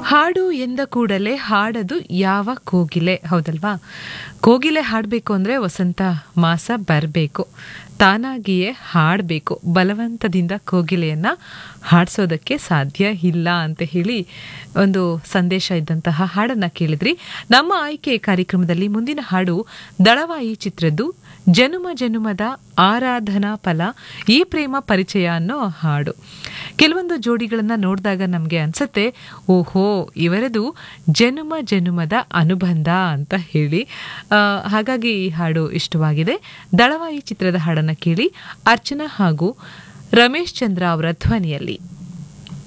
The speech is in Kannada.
ಹಾಡು ಎಂದ ಕೂಡಲೇ ಹಾಡದು ಯಾವ ಕೋಗಿಲೆ ಹೌದಲ್ವಾ ಕೋಗಿಲೆ ಹಾಡಬೇಕು ಅಂದರೆ ವಸಂತ ಮಾಸ ಬರಬೇಕು ತಾನಾಗಿಯೇ ಹಾಡಬೇಕು ಬಲವಂತದಿಂದ ಕೋಗಿಲೆಯನ್ನು ಹಾಡಿಸೋದಕ್ಕೆ ಸಾಧ್ಯ ಇಲ್ಲ ಅಂತ ಹೇಳಿ ಒಂದು ಸಂದೇಶ ಇದ್ದಂತಹ ಹಾಡನ್ನು ಕೇಳಿದ್ರಿ ನಮ್ಮ ಆಯ್ಕೆ ಕಾರ್ಯಕ್ರಮದಲ್ಲಿ ಮುಂದಿನ ಹಾಡು ದಳವಾಯಿ ಚಿತ್ರದ್ದು ಜನುಮ ಜನುಮದ ಆರಾಧನಾ ಫಲ ಈ ಪ್ರೇಮ ಪರಿಚಯ ಅನ್ನೋ ಹಾಡು ಕೆಲವೊಂದು ಜೋಡಿಗಳನ್ನ ನೋಡಿದಾಗ ನಮಗೆ ಅನ್ಸುತ್ತೆ ಓಹೋ ಇವರದು ಜನುಮ ಜನುಮದ ಅನುಬಂಧ ಅಂತ ಹೇಳಿ ಆ, ಹಾಗಾಗಿ ಈ ಹಾಡು ಇಷ್ಟವಾಗಿದೆ ದಳವಾಯಿ ಚಿತ್ರದ ಹಾಡನ್ನು ಕೇಳಿ ಅರ್ಚನಾ ಹಾಗೂ ರಮೇಶ್ ಚಂದ್ರ ಅವರ ಧ್ವನಿಯಲ್ಲಿ